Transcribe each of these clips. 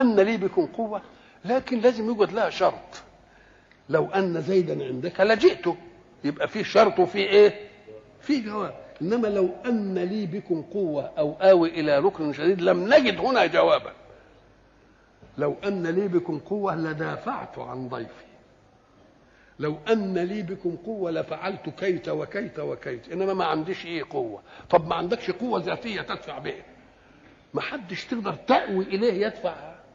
أن لي بكم قوة لكن لازم يوجد لها شرط لو أن زيدا عندك لجئته يبقى في شرط وفي إيه؟ في جواب إنما لو أن لي بكم قوة أو آوي إلى ركن شديد لم نجد هنا جوابا لو أن لي بكم قوة لدافعت عن ضيفي لو أن لي بكم قوة لفعلت كيت وكيت وكيت إنما ما عنديش إيه قوة طب ما عندكش قوة ذاتية تدفع بها ما حدش تقدر تأوي إليه يدفع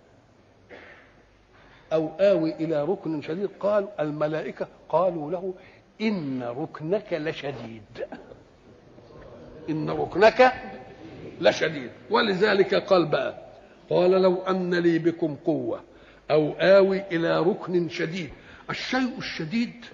أو آوي إلى ركن شديد قال الملائكة قالوا له إن ركنك لشديد إن ركنك لشديد ولذلك قال بقى قال لو أن لي بكم قوة أو آوي إلى ركن شديد الشيء الشديد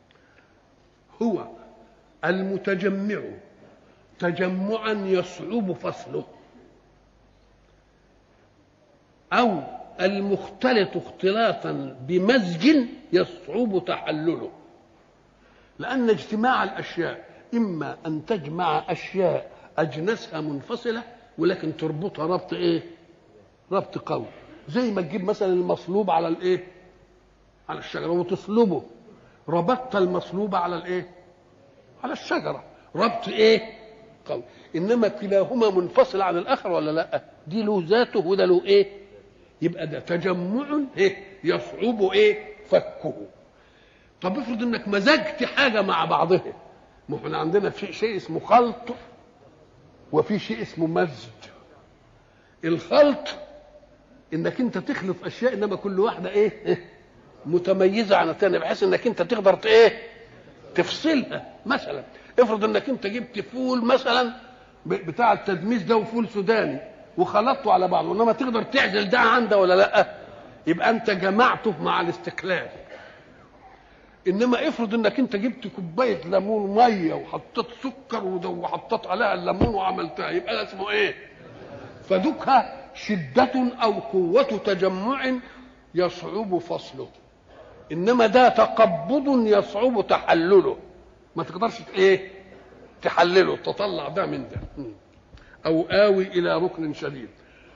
هو المتجمع تجمعا يصعب فصله أو المختلط اختلاطا بمزج يصعب تحلله لأن اجتماع الأشياء إما أن تجمع أشياء أجناسها منفصلة ولكن تربطها ربط إيه؟ ربط قوي زي ما تجيب مثلا المصلوب على الإيه؟ على الشجرة وتصلبه ربطت المصلوب على الإيه؟ على الشجرة ربط إيه؟ قوي إنما كلاهما منفصل عن الآخر ولا لأ؟ دي له ذاته وده له إيه؟ يبقى ده تجمع إيه؟ يصعب إيه؟ فكه طب افرض انك مزجت حاجه مع بعضها ما احنا عندنا في شيء اسمه خلط وفي شيء اسمه مزج الخلط انك انت تخلط اشياء انما كل واحده ايه, إيه؟ متميزه عن الثانيه بحيث انك انت تقدر ايه تفصلها مثلا افرض انك انت جبت فول مثلا بتاع التدميس ده وفول سوداني وخلطته على بعضه انما تقدر تعزل ده عن ده ولا لا يبقى انت جمعته مع الاستقلال انما افرض انك انت جبت كوبايه ليمون ميه وحطيت سكر وحطيت عليها الليمون وعملتها يبقى ده اسمه ايه فدكها شده او قوه تجمع يصعب فصله انما ده تقبض يصعب تحلله ما تقدرش ايه تحلله تطلع ده من ده او آوي الى ركن شديد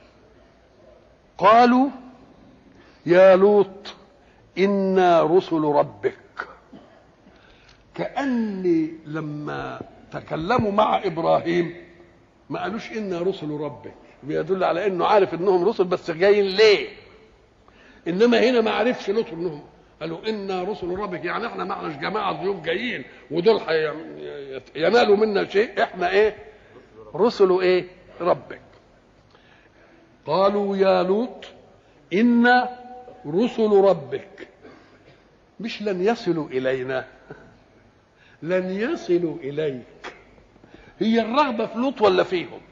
قالوا يا لوط انا رسل ربك كأن لما تكلموا مع إبراهيم ما قالوش إنا رسل ربك بيدل على إنه عارف إنهم رسل بس جايين ليه إنما هنا ما عرفش لوط إنهم قالوا إنا رسل ربك يعني إحنا معناش جماعة ضيوف جايين ودول حي... ينالوا منا شيء إحنا إيه رسل إيه ربك قالوا يا لوط إنا رسل ربك مش لن يصلوا إلينا لن يصلوا إليك هي الرغبة في لوط ولا فيهم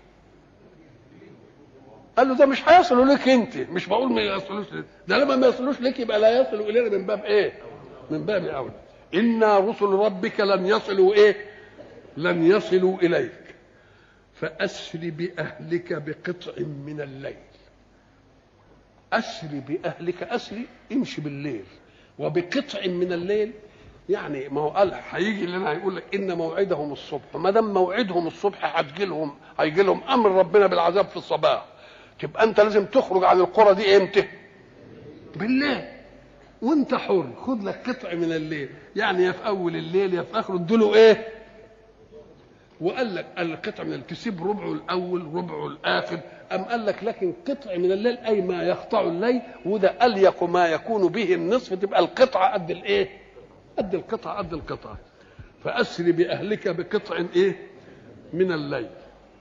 قال له ده مش هيصلوا لك انت مش بقول ما يصلوش لك ده لما ما يصلوش لك يبقى لا يصلوا الينا من باب ايه من باب اولى انا رسل ربك لن يصلوا ايه لن يصلوا اليك فاسر باهلك بقطع من الليل اسر باهلك اسري امشي بالليل وبقطع من الليل يعني ما هو قال هيجي لنا هيقول لك ان موعدهم الصبح ما دام موعدهم الصبح هتجي لهم هيجي لهم امر ربنا بالعذاب في الصباح تبقى انت لازم تخرج عن القرى دي امتى؟ بالليل وانت حر خد لك قطع من الليل يعني يا في اول الليل يا في اخره ادوا ايه؟ وقال لك القطع من الليل تسيب ربعه الاول ربعه الاخر ام قال لك لكن قطع من الليل اي ما يقطع الليل وده اليق ما يكون به النصف تبقى القطعه قد الايه؟ قد القطعة قد القطعة فأسر بأهلك بقطع إيه من الليل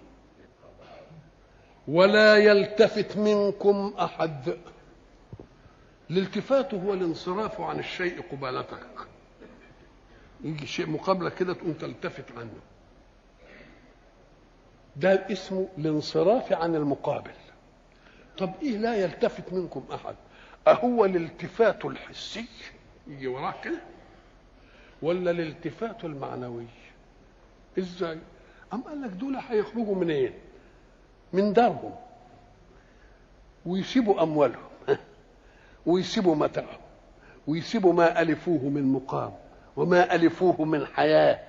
ولا يلتفت منكم أحد الالتفات هو الانصراف عن الشيء قبالتك يجي شيء مقابلك كده تقوم تلتفت عنه ده اسمه الانصراف عن المقابل طب ايه لا يلتفت منكم احد اهو الالتفات الحسي يجي وراه كده ولا الالتفات المعنوي ازاي ام قال لك دول هيخرجوا منين إيه؟ من دارهم ويسيبوا اموالهم ويسيبوا متاعهم ويسيبوا ما الفوه من مقام وما الفوه من حياه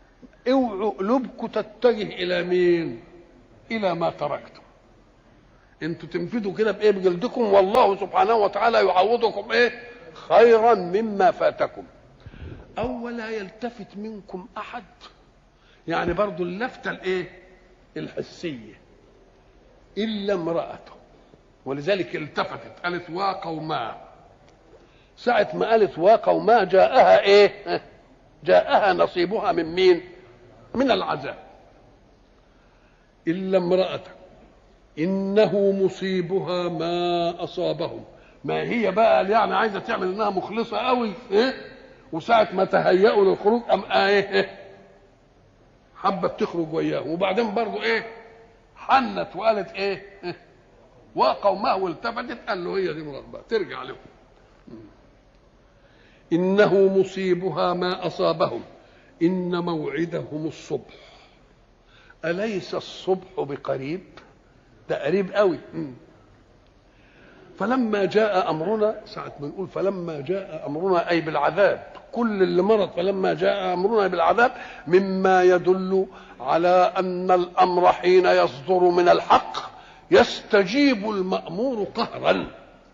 اوعوا قلوبكم تتجه الى مين الى ما تركتم انتوا تنفذوا كده بايه بجلدكم والله سبحانه وتعالى يعوضكم ايه خيرا مما فاتكم او ولا يلتفت منكم احد يعني برضو اللفتة الايه الحسية الا امرأته ولذلك التفتت قالت وقوما ساعة ما قالت وقوما جاءها ايه جاءها نصيبها من مين من العذاب إلا امرأته إنه مصيبها ما أصابهم ما هي بقى يعني عايزة تعمل إنها مخلصة قوي إيه وساعة ما تهيأوا للخروج أم إيه, إيه حبت تخرج وياهم وبعدين برضو إيه حنت وقالت إيه, إيه وقومه والتفتت قال له هي دي مربى ترجع لهم إنه مصيبها ما أصابهم إن موعدهم الصبح أليس الصبح بقريب ده قريب قوي فلما جاء أمرنا ساعة ما نقول فلما جاء أمرنا أي بالعذاب كل اللي مرض فلما جاء أمرنا بالعذاب مما يدل على أن الأمر حين يصدر من الحق يستجيب المأمور قهرا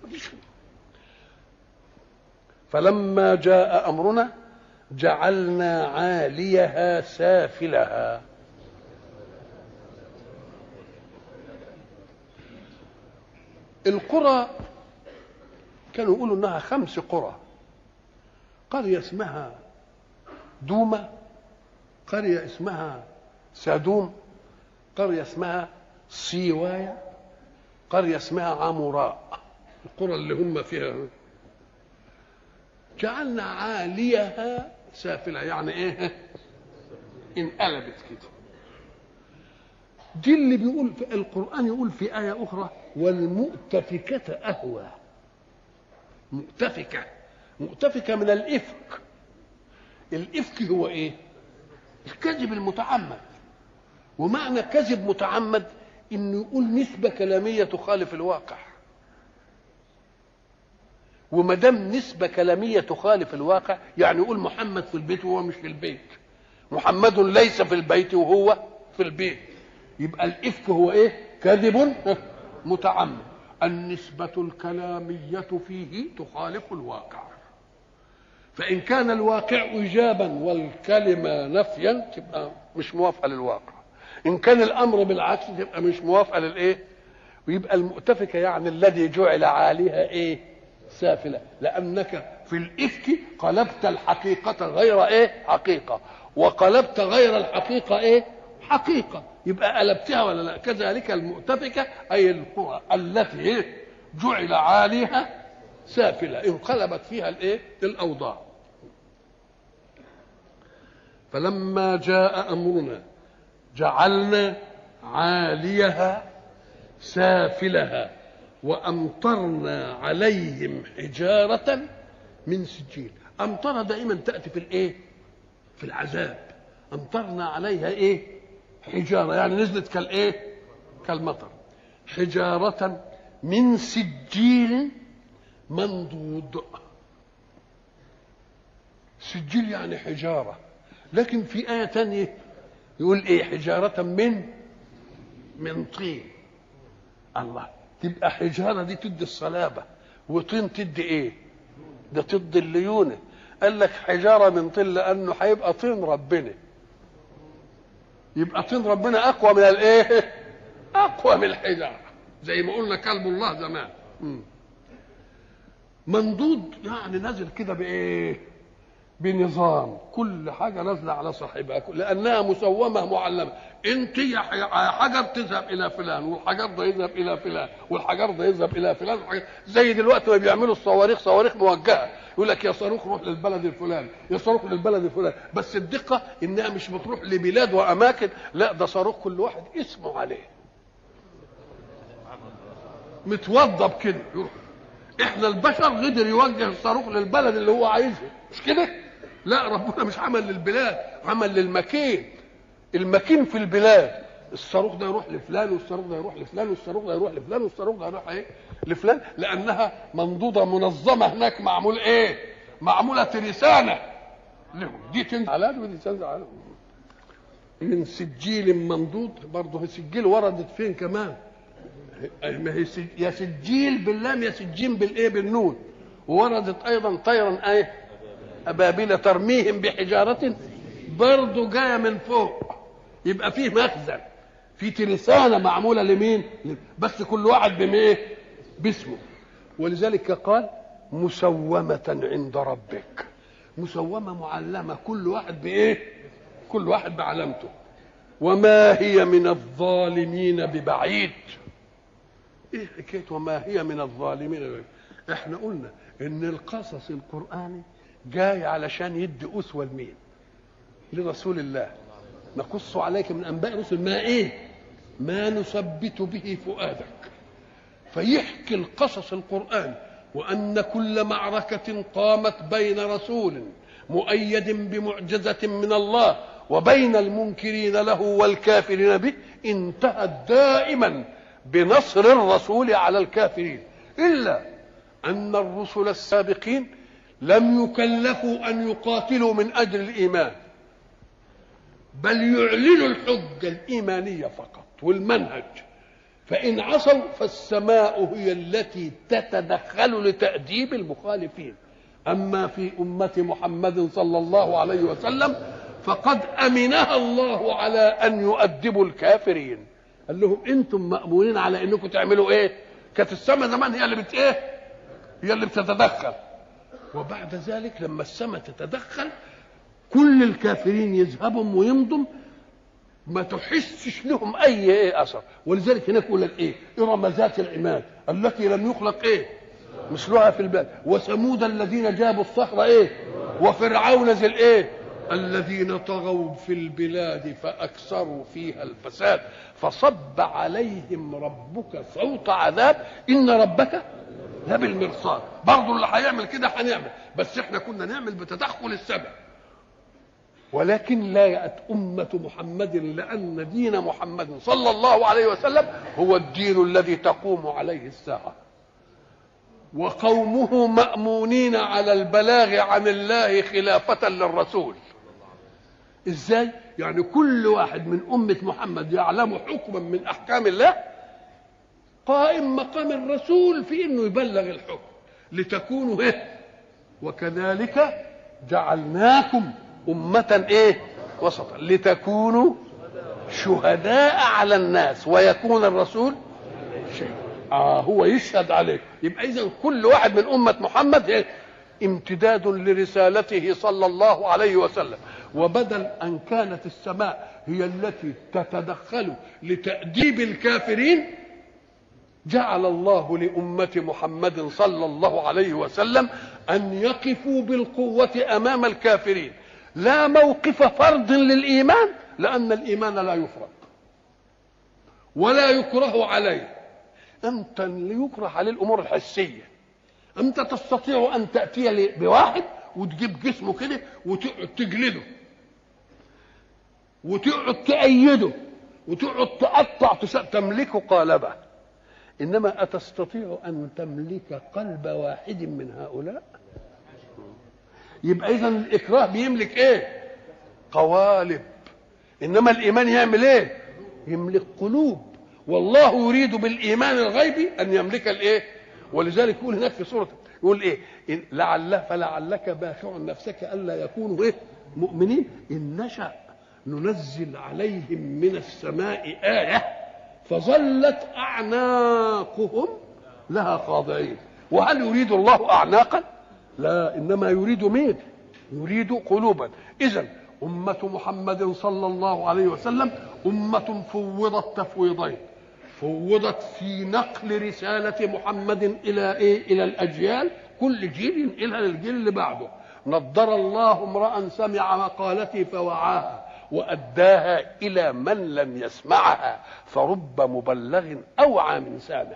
فلما جاء أمرنا جعلنا عاليها سافلها القرى كانوا يقولوا انها خمس قرى قريه اسمها دومه قريه اسمها سادوم قريه اسمها سيوايا قريه اسمها عموراء القرى اللي هم فيها جعلنا عاليها سافلة يعني ايه انقلبت كده دي اللي بيقول في القرآن يقول في آية أخرى والمؤتفكة أهوى مؤتفكة مؤتفكة من الإفك الإفك هو إيه الكذب المتعمد ومعنى كذب متعمد إنه يقول نسبة كلامية تخالف الواقع وما دام نسبة كلامية تخالف الواقع يعني يقول محمد في البيت وهو مش في البيت محمد ليس في البيت وهو في البيت يبقى الإفك هو إيه كذب متعمد النسبة الكلامية فيه تخالف الواقع فإن كان الواقع إيجابا والكلمة نفيا تبقى مش موافقة للواقع إن كان الأمر بالعكس تبقى مش موافقة للإيه ويبقى المؤتفكة يعني الذي جعل عاليها إيه سافلة لأنك في الإفك قلبت الحقيقة غير إيه حقيقة وقلبت غير الحقيقة إيه حقيقة يبقى قلبتها ولا لا كذلك المؤتفكة أي القرى التي إيه جعل عاليها سافلة انقلبت فيها الإيه الأوضاع فلما جاء أمرنا جعلنا عاليها سافلها وأمطرنا عليهم حجارة من سجيل أمطر دائما تأتي في الإيه في العذاب أمطرنا عليها إيه حجارة يعني نزلت كالإيه كالمطر حجارة من سجيل منضود سجيل يعني حجارة لكن في آية تانية يقول إيه حجارة من من طين الله تبقى حجارة دي تدي الصلابة وطين تدي ايه ده تدي الليونة قال لك حجارة من طين لأنه هيبقى طين ربنا يبقى طين ربنا أقوى من الإيه أقوى من الحجارة زي ما قلنا كلب الله زمان منضود يعني نازل كده بإيه بنظام كل حاجة نازلة على صاحبها لأنها مسومة معلمة أنت يا حجر تذهب إلى فلان والحجر ده يذهب إلى فلان والحجر ده يذهب إلى فلان زي دلوقتي ما بيعملوا الصواريخ صواريخ موجهة يقول لك يا صاروخ روح للبلد الفلاني يا صاروخ للبلد الفلاني بس الدقة إنها مش بتروح لبلاد وأماكن لا ده صاروخ كل واحد اسمه عليه متوضب كده يروح احنا البشر قدر يوجه الصاروخ للبلد اللي هو عايزها مش كده لا ربنا مش عمل للبلاد عمل للمكين المكين في البلاد الصاروخ ده يروح لفلان والصاروخ ده يروح لفلان والصاروخ ده يروح لفلان والصاروخ ده يروح ايه لفلان لانها منضوده منظمه هناك معمول ايه معموله ترسانه لهم دي تنزل على ودي تنزل على من سجيل منضود برضه سجيل وردت فين كمان ما هي سج- يا سجيل باللام يا سجين بالايه بالنون ووردت ايضا طيرا ايه ابابيل ترميهم بحجاره برضه جايه من فوق يبقى فيه مخزن في ترسانه معموله لمين بس كل واحد بايه باسمه ولذلك قال مسومه عند ربك مسومه معلمه كل واحد بايه كل واحد بعلامته وما هي من الظالمين ببعيد ايه حكايه وما هي من الظالمين ببعيد؟ احنا قلنا ان القصص القراني جاي علشان يدي اسوه لمين لرسول الله نقص عليك من انباء رسل ما ايه ما نثبت به فؤادك فيحكي القصص القرآن وأن كل معركة قامت بين رسول مؤيد بمعجزة من الله وبين المنكرين له والكافرين به انتهت دائما بنصر الرسول على الكافرين إلا أن الرسل السابقين لم يكلفوا أن يقاتلوا من أجل الإيمان بل يعلنوا الحجة الإيمانية فقط والمنهج فإن عصوا فالسماء هي التي تتدخل لتأديب المخالفين أما في أمة محمد صلى الله عليه وسلم فقد أمنها الله على أن يؤدبوا الكافرين قال لهم أنتم مأمونين على أنكم تعملوا إيه كانت السماء زمان هي اللي بت إيه هي اللي بتتدخل وبعد ذلك لما السماء تتدخل كل الكافرين يذهبوا ويمضوا ما تحسش لهم اي ايه اثر ولذلك هناك يقول لك ايه ارم ذات العماد التي لم يخلق ايه مثلها في البلد وثمود الذين جابوا الصخر ايه وفرعون ذي الايه الذين طغوا في البلاد فاكثروا فيها الفساد فصب عليهم ربك صوت عذاب ان ربك لبالمرصاد برضه اللي هيعمل كده هنعمل بس احنا كنا نعمل بتدخل السبب ولكن لا يأت أمة محمد لأن دين محمد صلى الله عليه وسلم هو الدين الذي تقوم عليه الساعة وقومه مأمونين على البلاغ عن الله خلافة للرسول ازاي يعني كل واحد من أمة محمد يعلم حكما من أحكام الله قائم مقام الرسول في انه يبلغ الحكم لتكونوا ايه وكذلك جعلناكم أمة إيه؟ وسطا لتكونوا شهداء على الناس ويكون الرسول شهيد آه هو يشهد عليك يبقى إذا كل واحد من أمة محمد إيه؟ امتداد لرسالته صلى الله عليه وسلم وبدل أن كانت السماء هي التي تتدخل لتأديب الكافرين جعل الله لأمة محمد صلى الله عليه وسلم أن يقفوا بالقوة أمام الكافرين لا موقف فرض للإيمان لأن الإيمان لا يفرض ولا يكره عليه أنت اللي يكره عليه الأمور الحسية أنت تستطيع أن تأتي بواحد وتجيب جسمه كده وتقعد تجلده وتقعد تأيده وتقعد تقطع تس- تملكه قالبه إنما أتستطيع أن تملك قلب واحد من هؤلاء يبقى اذا الاكراه بيملك ايه قوالب انما الايمان يعمل ايه يملك قلوب والله يريد بالايمان الغيبي ان يملك الايه ولذلك يقول هناك في سوره يقول ايه إن لعل فلعلك باخع نفسك الا يكونوا ايه مؤمنين ان نشا ننزل عليهم من السماء ايه فظلت اعناقهم لها خاضعين وهل يريد الله اعناقا لا انما يريد مين يريد قلوبا اذا امه محمد صلى الله عليه وسلم امه فوضت تفويضين فوضت في نقل رساله محمد الى ايه الى الاجيال كل جيل ينقلها للجيل اللي بعده نضر الله امرا سمع مقالتي فوعاها واداها الى من لم يسمعها فرب مبلغ اوعى من سامع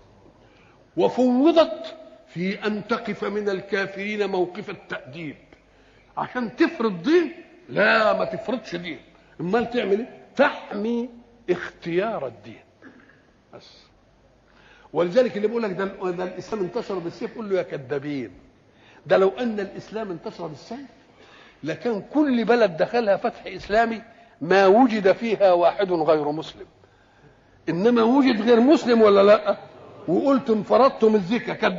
وفوضت في ان تقف من الكافرين موقف التاديب عشان تفرض دين لا ما تفرضش دين امال تعمل ايه تحمي اختيار الدين بس ولذلك اللي بيقول لك ده, ده الاسلام انتشر بالسيف قول له يا كذابين ده لو ان الاسلام انتشر بالسيف لكان كل بلد دخلها فتح اسلامي ما وجد فيها واحد غير مسلم انما وجد غير مسلم ولا لا وقلت انفردتم الزكاه